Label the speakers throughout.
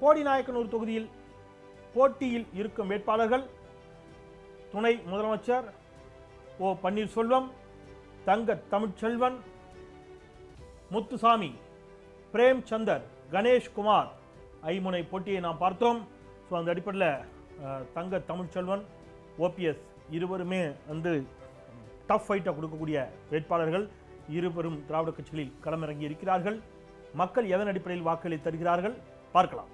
Speaker 1: போடிநாயக்கனூர் தொகுதியில் போட்டியில் இருக்கும் வேட்பாளர்கள் துணை முதலமைச்சர் ஓ பன்னீர்செல்வம் தங்க தமிழ்ச்செல்வன் முத்துசாமி பிரேம் சந்தர் கணேஷ்குமார் ஐமுனை போட்டியை நாம் பார்த்தோம் ஸோ அந்த அடிப்படையில் அஹ், தங்க தமிழ்ச்செல்வன் ஓபிஎஸ் இருவருமே வந்து டஃப் ஃபைட்டை கொடுக்கக்கூடிய வேட்பாளர்கள் இருவரும் திராவிட கட்சிகளில் களமிறங்கி இருக்கிறார்கள் மக்கள் எதன் அடிப்படையில் வாக்களி தருகிறார்கள் பார்க்கலாம்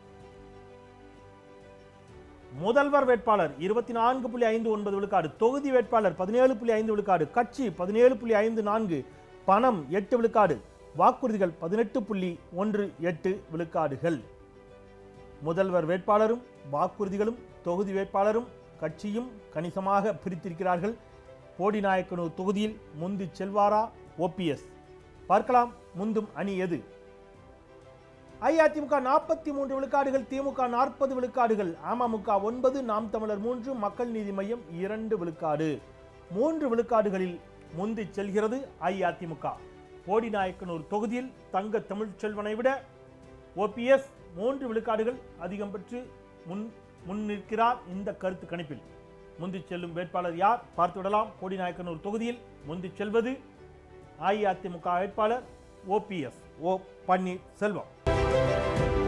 Speaker 1: முதல்வர் வேட்பாளர் இருபத்தி நான்கு புள்ளி ஐந்து ஒன்பது விழுக்காடு தொகுதி வேட்பாளர் பதினேழு புள்ளி ஐந்து விழுக்காடு கட்சி பதினேழு புள்ளி ஐந்து நான்கு பணம் எட்டு விழுக்காடு வாக்குறுதிகள் பதினெட்டு புள்ளி ஒன்று எட்டு விழுக்காடுகள் முதல்வர் வேட்பாளரும் வாக்குறுதிகளும் தொகுதி வேட்பாளரும் கட்சியும் கணிசமாக பிரித்திருக்கிறார்கள் போடிநாயக்கனூர் தொகுதியில் முந்தி செல்வாரா ஓபிஎஸ் பார்க்கலாம் முந்தும் அணி எது அஇஅதிமுக நாற்பத்தி மூன்று விழுக்காடுகள் திமுக நாற்பது விழுக்காடுகள் அமமுக ஒன்பது நாம் தமிழர் மூன்று மக்கள் நீதி மையம் இரண்டு விழுக்காடு மூன்று விழுக்காடுகளில் முந்தி செல்கிறது அஇஅதிமுக போடிநாயக்கனூர் தொகுதியில் தங்க தமிழ்ச்செல்வனை விட ஓபிஎஸ் மூன்று விழுக்காடுகள் அதிகம் பெற்று முன் முன் நிற்கிறார் இந்த கருத்து கணிப்பில் முந்தி செல்லும் வேட்பாளர் யார் பார்த்துவிடலாம் போடிநாயக்கனூர் தொகுதியில் முந்தி செல்வது அஇஅதிமுக வேட்பாளர் ஓபிஎஸ் ஓ பன்னீர் செல்வம்